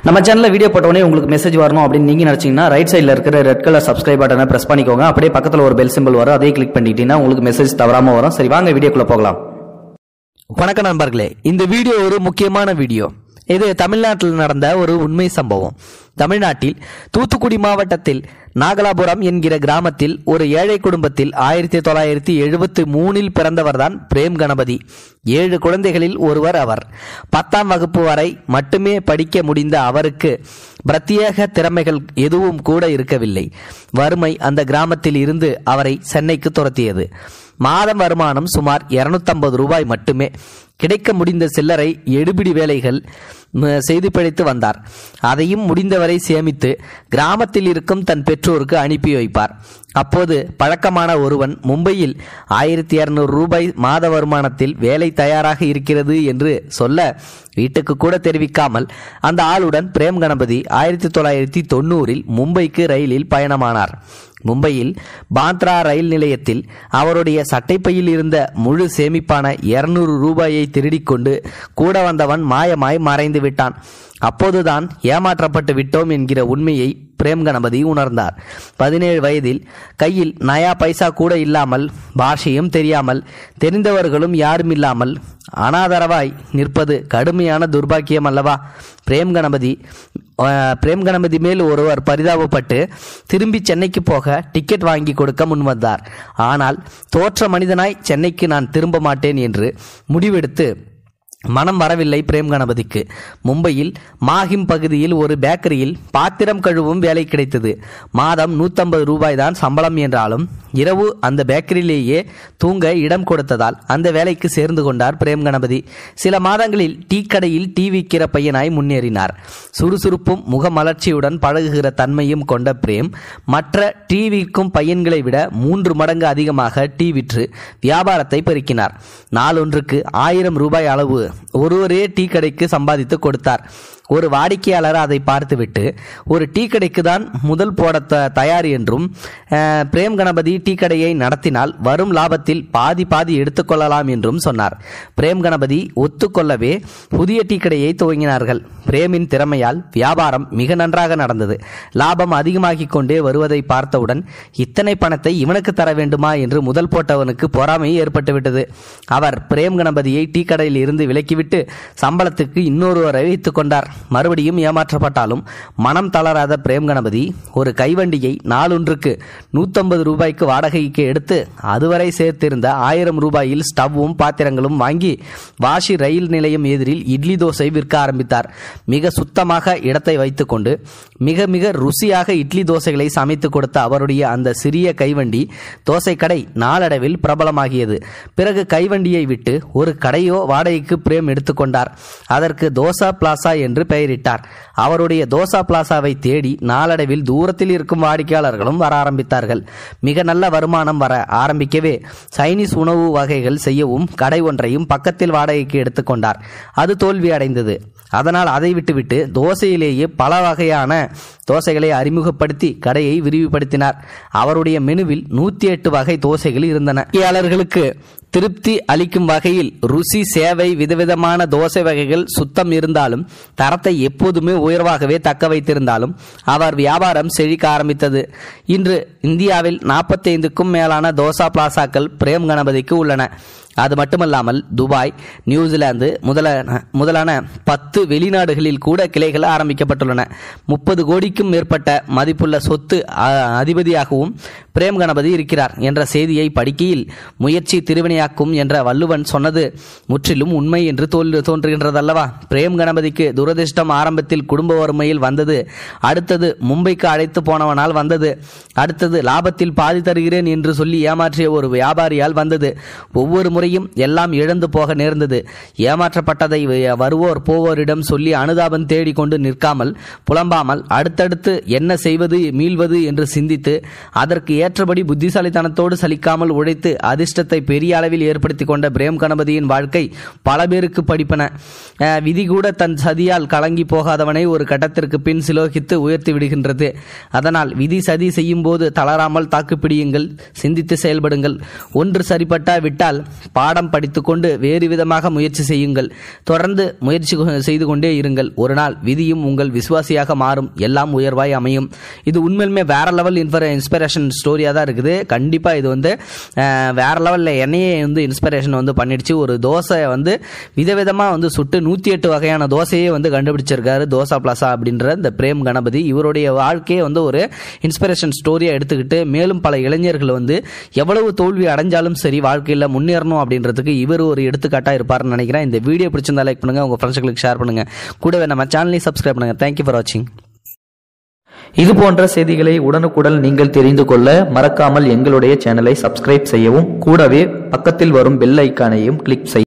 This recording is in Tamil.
நம்ம சேனல்ல வீடியோ போட்டோடனே உங்களுக்கு மெசேஜ் வரணும் அப்படின்னு நீங்க நினைச்சீங்கன்னா ரைட் சைடில் இருக்கிற ரெட் கலர் சப்ஸ்கிரைப் பட்டனை பிரஸ் பண்ணிக்கோங்க அப்படியே பக்கத்தில் ஒரு பெல் சிம்பிள் வரும் அதையும் கிளிக் பண்ணிட்டீங்கன்னா உங்களுக்கு மெசேஜ் தவறாம வரும் சரி வாங்க வீடியோக்குள்ள போகலாம் வணக்கம் நண்பர்களே இந்த வீடியோ ஒரு முக்கியமான வீடியோ இது தமிழ்நாட்டில் நடந்த ஒரு உண்மை சம்பவம் தமிழ்நாட்டில் தூத்துக்குடி மாவட்டத்தில் நாகலாபுரம் என்கிற கிராமத்தில் ஒரு ஏழை குடும்பத்தில் ஆயிரத்தி தொள்ளாயிரத்தி எழுபத்தி மூணில் பிறந்தவர்தான் பிரேம் கணபதி ஏழு குழந்தைகளில் ஒருவர் அவர் பத்தாம் வகுப்பு வரை மட்டுமே படிக்க முடிந்த அவருக்கு பிரத்யேக திறமைகள் எதுவும் கூட இருக்கவில்லை வறுமை அந்த கிராமத்தில் இருந்து அவரை சென்னைக்கு துரத்தியது மாதம் வருமானம் சுமார் 250 ரூபாய் மட்டுமே கிடைக்க முடிந்த சில்லறை எடுபிடி வேலைகள் ம, செய்து பிழைத்து வந்தார் அதையும் முடிந்தவரை சேமித்து கிராமத்தில் இருக்கும் தன் பெற்றோருக்கு அனுப்பி வைப்பார் அப்போது பழக்கமான ஒருவன் மும்பையில் ஆயிரத்தி இருநூறு ரூபாய் மாத வருமானத்தில் வேலை தயாராக இருக்கிறது என்று சொல்ல வீட்டுக்கு கூட தெரிவிக்காமல் அந்த ஆளுடன் பிரேம் கணபதி ஆயிரத்தி தொள்ளாயிரத்தி தொண்ணூறில் மும்பைக்கு ரயிலில் பயணமானார் மும்பையில் பாந்த்ரா ரயில் நிலையத்தில் அவருடைய சட்டைப்பையில் இருந்த முழு சேமிப்பான இருநூறு ரூபாயை திருடிக்கொண்டு கூட வந்தவன் மாயமாய் மறைந்து விட்டான் அப்போதுதான் ஏமாற்றப்பட்டு விட்டோம் என்கிற உண்மையை பிரேம் கணபதி உணர்ந்தார் பதினேழு வயதில் கையில் நயா பைசா கூட இல்லாமல் பாஷையும் தெரியாமல் தெரிந்தவர்களும் யாரும் இல்லாமல் அனாதரவாய் நிற்பது கடுமையான துர்பாக்கியம் அல்லவா பிரேம் கணபதி அஹ், பிரேம் கணபதி மேல் ஒருவர் பரிதாபப்பட்டு திரும்பி சென்னைக்கு போக டிக்கெட் வாங்கி கொடுக்க முன்வந்தார் ஆனால் தோற்ற மனிதனாய் சென்னைக்கு நான் திரும்ப மாட்டேன் என்று முடிவெடுத்து மனம் வரவில்லை பிரேம் கணபதிக்கு மும்பையில் மாஹிம் பகுதியில் ஒரு பேக்கரியில் பாத்திரம் கழுவும் வேலை கிடைத்தது மாதம் 150 ரூபாய் தான் சம்பளம் என்றாலும் இரவு அந்த பேக்கரியிலேயே தூங்க இடம் கொடுத்ததால் அந்த வேலைக்கு சேர்ந்து கொண்டார் பிரேம் கணபதி சில மாதங்களில் டீ கடையில் டீ விற்கிற பையனாய் முன்னேறினார் சுறுசுறுப்பும் முகமலர்ச்சியுடன் பழகுகிற தன்மையும் கொண்ட பிரேம் மற்ற டீ விற்கும் பையன்களை விட மூன்று மடங்கு அதிகமாக டீ விற்று வியாபாரத்தை பெருக்கினார் நாளொன்றுக்கு ஆயிரம் ரூபாய் அளவு ஒருவரே டீ கடைக்கு சம்பாதித்து கொடுத்தார் ஒரு வாடிக்கையாளர் அதை பார்த்துவிட்டு ஒரு டீ கடைக்கு தான் முதல் போட த- தயார் என்றும் அஹ், பிரேம் கணபதி டீ கடையை நடத்தினால் வரும் லாபத்தில் பாதி பாதி எடுத்துக்கொள்ளலாம் என்றும் சொன்னார் பிரேம் கணபதி ஒத்துக்கொள்ளவே புதிய டீ கடையை துவங்கினார்கள் பிரேமின் திறமையால் வியாபாரம் மிக நன்றாக நடந்தது லாபம் அதிகமாகிக் கொண்டே வருவதை பார்த்தவுடன் இத்தனை பணத்தை இவனுக்கு தர வேண்டுமா என்று முதல் போட்டவனுக்கு பொறாமை ஏற்பட்டுவிட்டது அவர் பிரேம் கணபதியை டீ கடையில் இருந்து விலக்கிவிட்டு சம்பளத்துக்கு இன்னொருவரை வைத்துக் கொண்டார் மறுபடியும் ஏமாற்றப்பட்டாலும் மனம் தளராத பிரேம் கணபதி ஒரு கைவண்டியை நாளொன்றுக்கு நூத்தம்பது ரூபாய்க்கு வாடகைக்கு எடுத்து அதுவரை சேர்த்திருந்த ஆயிரம் ரூபாயில் ஸ்டவ்வும் பாத்திரங்களும் வாங்கி வாஷி ரயில் நிலையம் எதிரில் இட்லி தோசை விற்க ஆரம்பித்தார் மிக சுத்தமாக இடத்தை வைத்துக்கொண்டு மிக மிக ருசியாக இட்லி தோசைகளை சமைத்து கொடுத்த அவருடைய அந்த சிறிய கைவண்டி தோசை கடை நாளடைவில் பிரபலமாகியது பிறகு கைவண்டியை விட்டு ஒரு கடையோ வாடகைக்கு பிரேம் எடுத்துக்கொண்டார் அதற்கு தோசா பிளாசா என்று பெயரிட்டார் அவருடைய தோசா பிளாசாவை தேடி நாளடைவில் தூரத்தில் இருக்கும் வாடிக்கையாளர்களும் வர ஆரம்பித்தார்கள் மிக நல்ல வருமானம் வர ஆரம்பிக்கவே சைனீஸ் உணவு வகைகள் செய்யவும் கடை ஒன்றையும் பக்கத்தில் வாடகைக்கு எடுத்துக்கொண்டார் அது தோல்வி அடைந்தது அதனால் அதை விட்டுவிட்டு தோசையிலேயே பல வகையான தோசைகளை அறிமுகப்படுத்தி கடையை விரிவுபடுத்தினார் அவருடைய மெனுவில் நூத்தி எட்டு வகை தோசைகள் இருந்தன வாடிக்கையாளர்களுக்கு திருப்தி அளிக்கும் வகையில் ருசி சேவை விதவிதமான தோசை வகைகள் சுத்தம் இருந்தாலும் தரத்தை எப்போதுமே உயர்வாகவே தக்க வைத்திருந்தாலும் அவர் வியாபாரம் செழிக்க ஆரம்பித்தது இன்று இந்தியாவில் நாற்பத்தைந்துக்கும் மேலான தோசா பிளாசாக்கள் பிரேம் கணபதிக்கு உள்ளன அது மட்டுமல்லாமல் துபாய் நியூசிலாந்து முதலான முதலான பத்து வெளிநாடுகளில் கூட கிளைகள் ஆரம்பிக்கப்பட்டுள்ளன முப்பது கோடிக்கும் மேற்பட்ட மதிப்புள்ள சொத்து அ- அதிபதியாகவும் பிரேம் கணபதி இருக்கிறார் என்ற செய்தியை படிக்கையில் முயற்சி திருவினையாக்கும் என்ற வள்ளுவன் சொன்னது முற்றிலும் உண்மை என்று தோல் தோன்றுகின்றதல்லவா பிரேம் கணபதிக்கு துரதிர்ஷ்டம் ஆரம்பத்தில் குடும்ப வறுமையில் வந்தது அடுத்தது மும்பைக்கு அழைத்து போனவனால் வந்தது அடுத்தது லாபத்தில் பாதி தருகிறேன் என்று சொல்லி ஏமாற்றிய ஒரு வியாபாரியால் வந்தது ஒவ்வொரு முறையும் எல்லாம் இழந்து போக நேர்ந்தது ஏமாற்றப்பட்டதை வ- வருவோர் போவோரிடம் சொல்லி அனுதாபம் தேடிக்கொண்டு நிற்காமல் புலம்பாமல் அடுத்தடுத்து என்ன செய்வது மீள்வது என்று சிந்தித்து அதற்கு ஏற்றபடி புத்திசாலித்தனத்தோடு சலிக்காமல் உழைத்து அதிர்ஷ்டத்தை பெரிய அளவில் ஏற்படுத்தி கொண்ட பிரேம் கணபதியின் வாழ்க்கை பல பேருக்கு படிப்பன அஹ், விதி கூட தன் சதியால் கலங்கி போகாதவனை ஒரு கட்டத்திற்கு பின் சிலோகித்து உயர்த்தி விடுகின்றது அதனால் விதி சதி செய்யும் போது தளராமல் தாக்குப்பிடியுங்கள் சிந்தித்து செயல்படுங்கள் ஒன்று சரிப்பட்டா விட்டால் பாடம் படித்துக்கொண்டு வேறு விதமாக முயற்சி செய்யுங்கள் தொடர்ந்து முயற்சி கொ- செய்து கொண்டே இருங்கள் ஒரு நாள் விதியும் உங்கள் விசுவாசியாக மாறும் எல்லாம் உயர்வாய் அமையும் இது உண்மையிலுமே வேற லெவல் இன்ஃபர் இன்ஸ்பிரேஷன் ஸ்டோரியாக தான் இருக்குது கண்டிப்பாக இது வந்து அஹ், வேற லெவலில் என்னையே வந்து இன்ஸ்பிரேஷன் வந்து பண்ணிடுச்சு ஒரு தோசை வந்து விதவிதமாக வந்து சுட்டு நூற்றி எட்டு வகையான தோசையே வந்து கண்டுபிடிச்சிருக்காரு தோசா பிளாசா அப்படின்ற இந்த பிரேம் கணபதி இவருடைய வாழ்க்கையை வந்து ஒரு இன்ஸ்பிரேஷன் ஸ்டோரியாக எடுத்துக்கிட்டு மேலும் பல இளைஞர்கள் வந்து எவ்வளவு தோல்வி அடைஞ்சாலும் சரி வாழ்க்கையில் முன்னேறணும் அப்படின்றதுக்கு இவர் ஒரு எடுத்துக்காட்டாக இருப்பார்னு நினைக்கிறேன் இந்த வீடியோ பிடிச்சிருந்தா லைக் பண்ணுங்க உங்க ஃப்ரெண்ட்ஸ்களுக்கு ஷேர் பண்ணுங்க கூடவே நம்ம சேனலையும் சப்ஸ்கிரைப் பண்ணுங்க தேங்க்யூ ஃபார் வாட்சிங் இது போன்ற செய்திகளை உடனுக்குடன் நீங்கள் தெரிந்து கொள்ள மறக்காமல் எங்களுடைய சேனலை சப்ஸ்கிரைப் செய்யவும் கூடவே பக்கத்தில் வரும் பெல் ஐக்கானையும் கிளிக் செய்ய